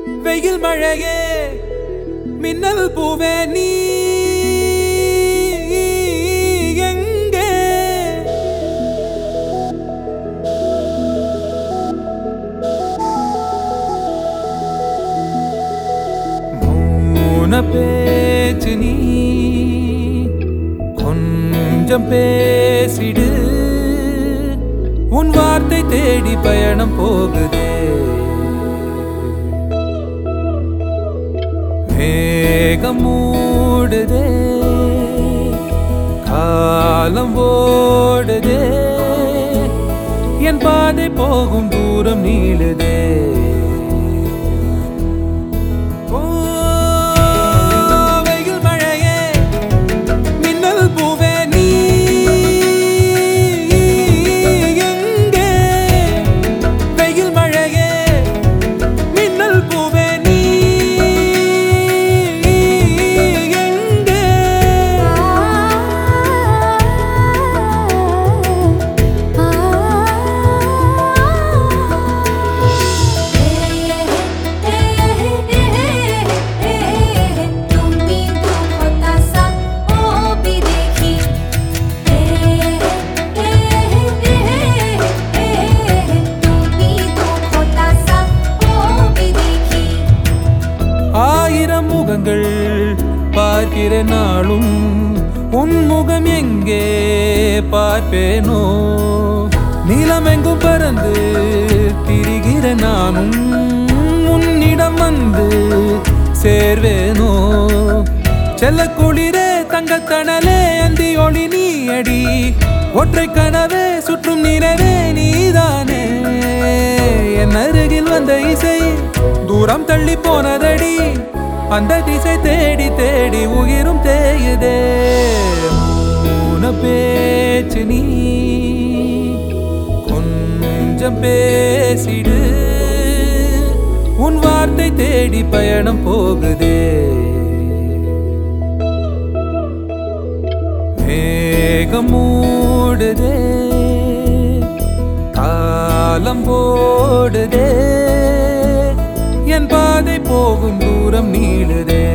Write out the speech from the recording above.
வெயில் மழையே மின்னல் பூவே நீ எங்கே மௌன பேச்சு நீ கொஞ்சம் பேசிடு உன் வார்த்தை தேடி பயணம் போகுதே மேகம் மூடுதே காலம் ஓடுதே என் பாதை போகும் தூரம் நீளுதே ஓ, வெயில் மழையே, மின்னல் பூவே நீ எங்கே? வெயில் மழையே, மின்னல் பூவே நீ எங்கே? तुम भी दुखता सा ओ भी देखी तुम भी दुखता सा ओ भी देखी ஆயிரம் முகங்கள் பார்க்கிற நாளும் உன் முகம் எங்கே பார்ப்பேனோ நீலமெங்கும் பறந்து திரிகிற நானும் உன்னிடம் வந்து சேர்வேனோ செல்ல குளிரே தங்கத்தணலே அந்தி ஒளி நீ அடி ஒற்றை கனவே சுற்றும் நிலவே நீதானே என் அருகில் வந்த இசை தூரம் தள்ளி போனதடி அந்த திசை தேடி தேடி உயிரும் தேயுதே மூன பேச்சு நீ கொஞ்சம் பேசிடு உன் வார்த்தை தேடி பயணம் போகுதே மேகம் மூடுதே காலம் ஓடுதே என் பாதை போகும் தூரம் நீளுதே